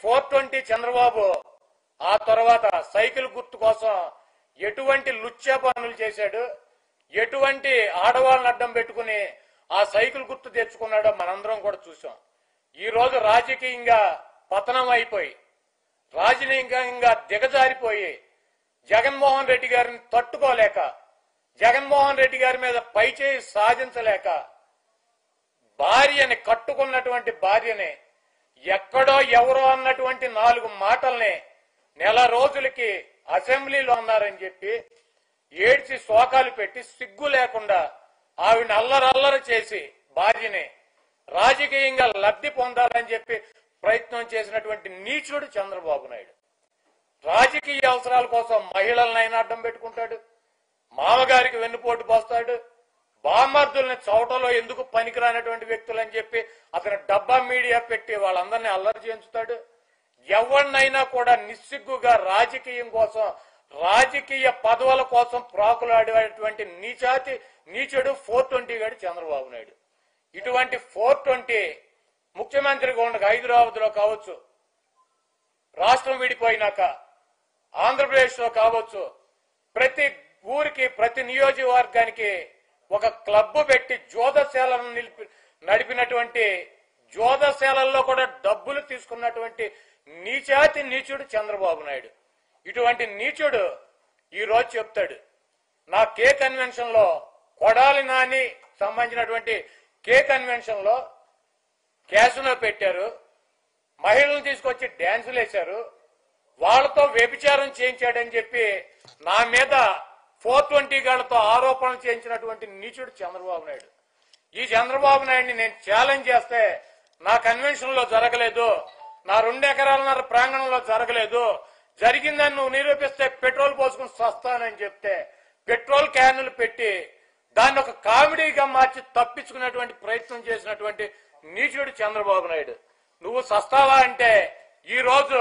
four twenty Chandrababu ఆ తర్వాత cycle గుర్తు కోసం ఎటువంటి లుచ్చా పనులు చేశాడు ఎటువంటి ఆడవాళ్ళని అడ్డం పెట్టుకుని ఆ సైకిల్ గుర్తు తెచ్చుకున్నాడో మనందరం కూడా చూసాం ఈ రోజు రాజకీయంగా పతనం అయిపోయి రాజకీయంగా దిగజారిపోయి జగన్మోహన్ రెడ్డి గారిని తట్టుకోలేక జగన్మోహన్ రెడ్డి గారి మీద పైచేయి సాధించలేక భార్యని కట్టుకున్నటువంటి భార్యని ఎక్కడో ఎవరో అన్నటువంటి నాలుగు మాటల్ని నెల రోజులకి అసెంబ్లీలో అన్నారని చెప్పి ఏడ్చి శోకాలు పెట్టి సిగ్గు లేకుండా ఆవిడ అల్లరల్లరి చేసి భార్యని రాజకీయంగా లబ్ధి పొందాలని చెప్పి ప్రయత్నం చేసినటువంటి నీచుడు చంద్రబాబు నాయుడు రాజకీయ అవసరాల కోసం మహిళలనైనా అడ్డం పెట్టుకుంటాడు మామగారికి వెన్నుపోటు పోస్తాడు బామర్దుల్ని చౌటలో ఎందుకు పనికిరానటువంటి వ్యక్తులు అని చెప్పి అతను డబ్బా మీడియా పెట్టి వాళ్ళందరినీ అల్లరి చేయించుతాడు ఎవరినైనా కూడా నిస్సిగ్గుగా రాజకీయం కోసం రాజకీయ పదవుల కోసం ప్రాకులాడేటువంటి నీచాతి నీచుడు ఫోర్ ట్వంటీ గడి చంద్రబాబు నాయుడు ఇటువంటి ఫోర్ ట్వంటీ ముఖ్యమంత్రిగా ఉండగా హైదరాబాద్ లో కావచ్చు రాష్ట్రం విడిపోయినాక ఆంధ్రప్రదేశ్ లో కావచ్చు ప్రతి ఊరికి ప్రతి నియోజకవర్గానికి ఒక క్లబ్ పెట్టి జోదశాలను నిలిపి నడిపినటువంటి జోదశాలల్లో కూడా డబ్బులు తీసుకున్నటువంటి నీచాతి నీచుడు చంద్రబాబు నాయుడు ఇటువంటి నీచుడు ఈ రోజు చెప్తాడు నా కే కన్వెన్షన్ లో కొడాలి నాని సంబంధించినటువంటి కే కన్వెన్షన్ లో క్యాసులో పెట్టారు మహిళలను తీసుకొచ్చి డ్యాన్సులు వేశారు వాళ్ళతో వ్యభిచారం చేయించాడని చెప్పి నా మీద ఫోర్ ట్వంటీ గాళ్లతో ఆరోపణలు చేయించినటువంటి నీచుడు చంద్రబాబు నాయుడు ఈ చంద్రబాబు నాయుడిని నేను ఛాలెంజ్ చేస్తే నా కన్వెన్షన్ లో జరగలేదు నా రెండు ఎకరాలన్నర ప్రాంగణంలో జరగలేదు జరిగిందని నువ్వు నిరూపిస్తే పెట్రోల్ పోసుకుని సస్తానని చెప్తే పెట్రోల్ క్యానులు పెట్టి దాన్ని ఒక కామెడీగా మార్చి తప్పించుకునేటువంటి ప్రయత్నం చేసినటువంటి నీచుడు చంద్రబాబు నాయుడు నువ్వు సస్తావా అంటే ఈ రోజు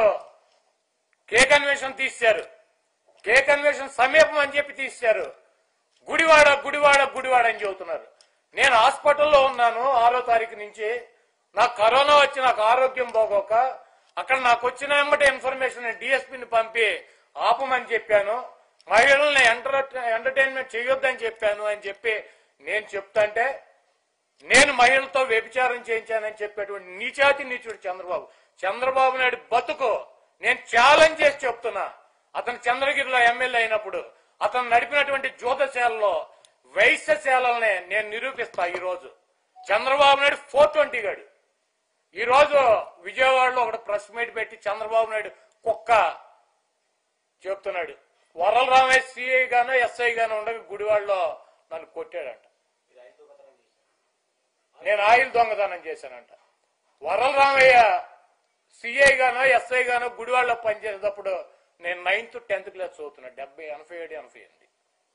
కే కన్వెన్షన్ తీశారు కే కన్వెన్షన్ సమీపం అని చెప్పి తీశారు గుడివాడ గుడివాడ గుడివాడ అని చెబుతున్నారు నేను హాస్పిటల్లో ఉన్నాను ఆరో తారీఖు నుంచి నాకు కరోనా వచ్చి నాకు ఆరోగ్యం పోగోక అక్కడ నాకు వచ్చిన వెంబటే ఇన్ఫర్మేషన్ డిఎస్పీని పంపి ఆపమని చెప్పాను మహిళల్ని ఎంటర్ ఎంటర్టైన్మెంట్ చేయొద్దని చెప్పాను అని చెప్పి నేను చెప్తాంటే నేను మహిళలతో వ్యభిచారం చేయించానని చెప్పేటువంటి నీచాతి నీచుడు చంద్రబాబు చంద్రబాబు నాయుడు బతుకు నేను ఛాలెంజ్ చేసి చెప్తున్నా అతను చంద్రగిరిలో ఎమ్మెల్యే అయినప్పుడు అతను నడిపినటువంటి జ్యోతశాలలో వైశ్యశాలనే నేను నిరూపిస్తా ఈ రోజు చంద్రబాబు నాయుడు ఫోర్ ట్వంటీ గాడు ఈ రోజు విజయవాడలో ఒకటి ప్రెస్ మీట్ పెట్టి చంద్రబాబు నాయుడు కుక్క చెప్తున్నాడు వరల రామయ్య సిఐ గానో ఎస్ఐ గానో ఉండగా గుడివాడలో నన్ను కొట్టాడంట నేను ఆయిల్ దొంగతనం చేశానంట వరల రామయ్య సిఐ గానో ఎస్ఐ గానో గుడివాడలో పనిచేసేటప్పుడు నేను నైన్త్ టెన్త్ క్లాస్ చదువుతున్నా డెబ్బై ఎనభై ఏడు ఎనభై ఎనిమిది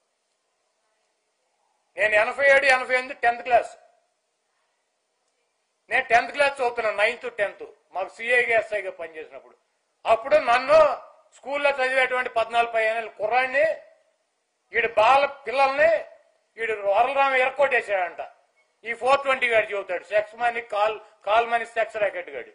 నేను ఎనభై ఏడు ఎనభై ఎనిమిది టెన్త్ క్లాస్ నేను టెన్త్ క్లాస్ చదువుతున్నా నైన్త్ టెన్త్ మాకు సిఐగా ఎస్ఐగా పనిచేసినప్పుడు అప్పుడు నన్ను స్కూల్లో చదివేటువంటి పద్నాలుగు పదిహేను కుర్రాడిని వీడి బాల పిల్లల్ని వీడు వరలరామ ఎరక్కొట్టేశాడంట ఈ ఫోర్ ట్వంటీ గాడు చెబుతాడు sex money call call money sex racket గాడు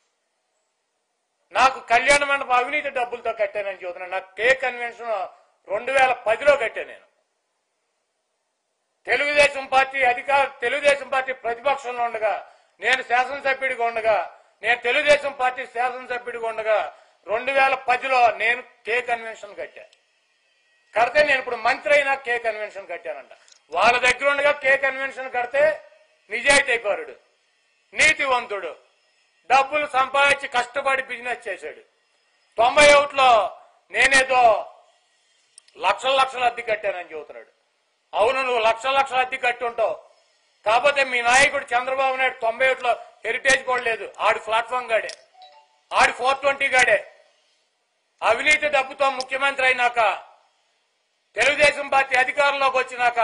నాకు కళ్యాణ మండపం అవినీతి డబ్బులతో కట్టానని చెబుతున్నాను నాకు కే కన్వెన్షన్ రెండు వేల పదిలో కట్టాను నేను తెలుగుదేశం పార్టీ అధికార తెలుగుదేశం పార్టీ ప్రతిపక్షంలో ఉండగా నేను శాసనసభ్యుడిగా ఉండగా నేను తెలుగుదేశం పార్టీ శాసనసభ్యుడిగా ఉండగా రెండు వేల పదిలో నేను కే కన్వెన్షన్ కట్టా కడితే నేను ఇప్పుడు మంత్రి అయినా కే కన్వెన్షన్ కట్టానంట వాళ్ళ దగ్గర ఉండగా కే కన్వెన్షన్ కడితే నిజాయితీ పరుడు నీతివంతుడు డబ్బులు సంపాదించి కష్టపడి బిజినెస్ చేశాడు తొంభై ఒకటిలో నేనేదో లక్షల లక్షల అద్దె కట్టానని చెబుతున్నాడు అవును నువ్వు లక్షల లక్షల అద్దె కట్టి ఉంటావు కాకపోతే మీ నాయకుడు చంద్రబాబు నాయుడు తొంభై ఒకటిలో హెరిటేజ్ కూడా లేదు ఆడి ప్లాట్ఫామ్ గాడే ఆడి ఫోర్ ట్వంటీ గాడే అవినీతి డబ్బుతో ముఖ్యమంత్రి అయినాక తెలుగుదేశం పార్టీ అధికారంలోకి వచ్చినాక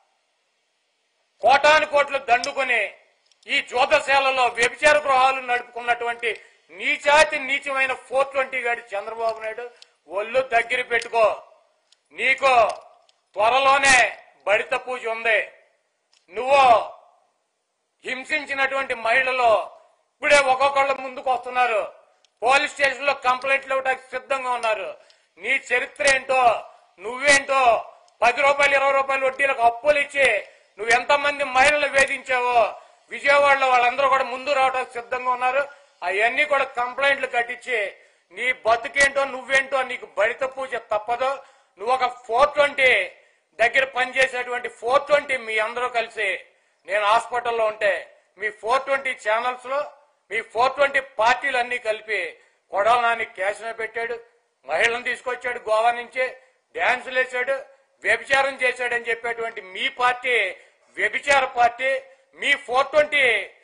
కోటాను కోట్లు దండుకొని ఈ జ్యోతశాలలో వ్యభిచార గృహాలు నడుపుకున్నటువంటి నీచాతి నీచమైన ఫోర్ ట్వంటీ గాడి చంద్రబాబు నాయుడు ఒళ్ళు దగ్గర పెట్టుకో నీకు త్వరలోనే బడిత పూజ ఉంది నువ్వు హింసించినటువంటి మహిళలు ఇప్పుడే ఒక్కొక్కళ్ళు ముందుకు వస్తున్నారు పోలీస్ స్టేషన్ లో కంప్లైంట్లు ఇవ్వడానికి సిద్ధంగా ఉన్నారు నీ చరిత్ర ఏంటో నువ్వేంటో పది రూపాయలు ఇరవై రూపాయలు వడ్డీలకు అప్పులు ఇచ్చి నువ్వు ఎంతమంది మహిళలు వేధించావో విజయవాడలో వాళ్ళందరూ కూడా ముందు రావడానికి సిద్ధంగా ఉన్నారు అవన్నీ కూడా కంప్లైంట్లు కట్టించి నీ బతుకేంటో నువ్వేంటో నీకు బడిత పూజ తప్పదు నువ్వు ఒక ఫోర్ ట్వంటీ దగ్గర పనిచేసేటువంటి ఫోర్ ట్వంటీ మీ అందరూ కలిసి నేను హాస్పిటల్లో ఉంటే మీ ఫోర్ ట్వంటీ ఛానల్స్ లో మీ ఫోర్ ట్వంటీ పార్టీలు అన్ని కలిపి కొడాల నాని క్యాష్లో పెట్టాడు మహిళలను తీసుకొచ్చాడు గోవా నుంచి డ్యాన్సులు వేసాడు వ్యభిచారం చేశాడని చెప్పేటువంటి మీ పార్టీ వ్యభిచార పార్టీ మీ ఫోర్ ట్వంటీ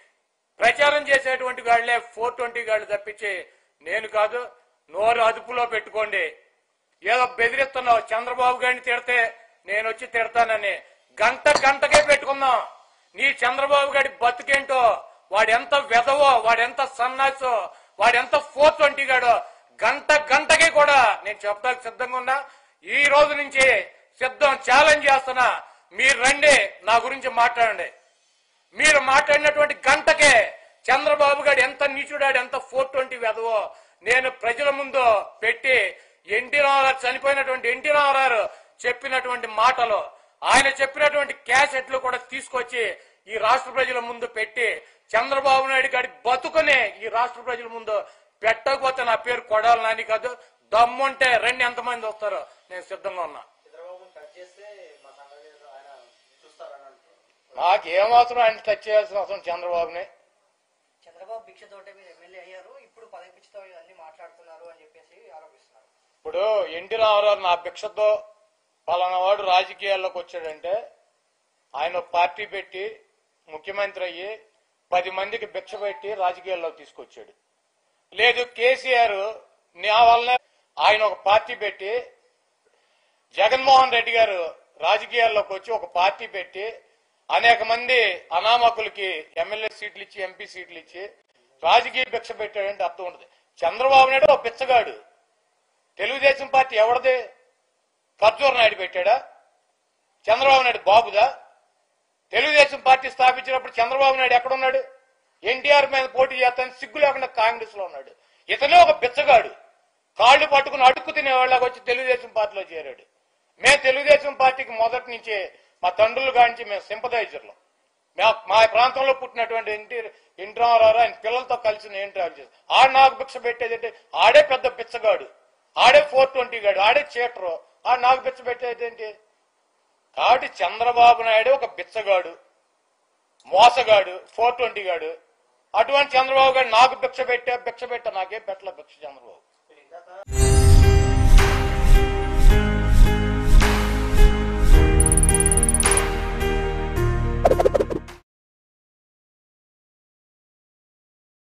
ప్రచారం చేసేటువంటి గాళ్లే ఫోర్ ట్వంటీ గాళ్ళు తప్పించి నేను కాదు నోరు అదుపులో పెట్టుకోండి ఏదో బెదిరిస్తున్నావు చంద్రబాబు గారిని తిడితే నేను వచ్చి తిడతానని గంట గంటకే పెట్టుకుందాం నీ చంద్రబాబు గారి బతుకేంటో వాడెంత వెదవో వాడెంత సన్నాసో వాడెంత ఫోర్ ట్వంటీ గాడో గంట గంటకి కూడా నేను చెప్పడానికి సిద్ధంగా ఉన్నా ఈ రోజు నుంచి సిద్ధం ఛాలెంజ్ చేస్తున్నా మీరు రండి నా గురించి మాట్లాడండి మీరు మాట్లాడినటువంటి గంటకే చంద్రబాబు గారు ఎంత నీచుడాడు ఎంత ఫోర్ ట్వంటీ వెదవో నేను ప్రజల ముందు పెట్టి ఎన్టీ రామారావు చనిపోయినటువంటి ఎన్టీ రామారావు చెప్పినటువంటి మాటలు ఆయన చెప్పినటువంటి క్యాసెట్లు కూడా తీసుకొచ్చి ఈ రాష్ట్ర ప్రజల ముందు పెట్టి చంద్రబాబు నాయుడు గారి బతుకునే ఈ రాష్ట్ర ప్రజల ముందు పెట్టకపోతే నా పేరు కొడాలి నాని కాదు దమ్ముంటే రెండు ఎంతమంది వస్తారో నేను సిద్ధంగా ఉన్నా చంద్రబాబుని టచ్ చేస్తే మా సంగతి ఏంటో ఆయన చూస్తారని అంటున్నారు నాకేమాత్రం ఆయన టచ్ చేయాల్సిన అవసరం చంద్రబాబుని చంద్రబాబు భిక్షతోటే మీరు ఎమ్మెల్యే అయ్యారు ఇప్పుడు పదవి పిచ్చితో అన్ని మాట్లాడుతున్నారు అని చెప్పేసి ఆరోపిస్తున్నారు ఇప్పుడు ఎన్టీ రామారావు నా భిక్షతో పలానా వాడు రాజకీయాల్లోకి వచ్చాడంటే ఆయన ఒక పార్టీ పెట్టి ముఖ్యమంత్రి అయ్యి పది మందికి భిక్ష పెట్టి రాజకీయాల్లోకి తీసుకొచ్చాడు లేదు కేసీఆర్ నా వల్ల ఆయన ఒక పార్టీ పెట్టి జగన్మోహన్ రెడ్డి గారు రాజకీయాల్లోకి వచ్చి ఒక పార్టీ పెట్టి అనేక మంది అనామకులకి ఎమ్మెల్యే సీట్లు ఇచ్చి ఎంపీ సీట్లు ఇచ్చి రాజకీయ భిక్ష పెట్టాడంటే అర్థం ఉంటుంది చంద్రబాబు నాయుడు ఒక బిచ్చగాడు తెలుగుదేశం పార్టీ ఎవరిది ఖర్జూర్ నాయుడు పెట్టాడా చంద్రబాబు నాయుడు బాబుదా తెలుగుదేశం పార్టీ స్థాపించినప్పుడు చంద్రబాబు నాయుడు ఎక్కడున్నాడు ఎన్టీఆర్ మీద పోటీ చేస్తాను సిగ్గు లేకుండా కాంగ్రెస్ లో ఉన్నాడు ఇతనే ఒక బిచ్చగాడు కాళ్ళు పట్టుకుని అడుక్కు తినేవాళ్ళకి వచ్చి తెలుగుదేశం పార్టీలో చేరాడు మేము తెలుగుదేశం పార్టీకి మొదటి నుంచే మా తండ్రులు కాంచి మేము సింపదైజర్లు మా- మా ప్రాంతంలో పుట్టినటువంటి ఎన్టీ ఎన్టీ రామారావు ఆయన పిల్లలతో కలిసి నేను ట్రావెల్ చేస్తాను ఆడు నాకు భిక్ష పెట్టేది అంటే ఆడే పెద్ద బిచ్చగాడు ఆడే ఫోర్ ట్వంటీ గాడు ఆడే చీటరు ఆడు నాకు బిచ్చ పెట్టేది ఏంటి కాబట్టి చంద్రబాబు నాయుడు ఒక బిచ్చగాడు మోసగాడు ఫోర్ ట్వంటీ గాడు అటువంటి చంద్రబాబు గారు నాకు భిక్ష పెట్టా భిక్ష పెట్టా నాకేం పెట్టలే భిక్ష చంద్రబాబు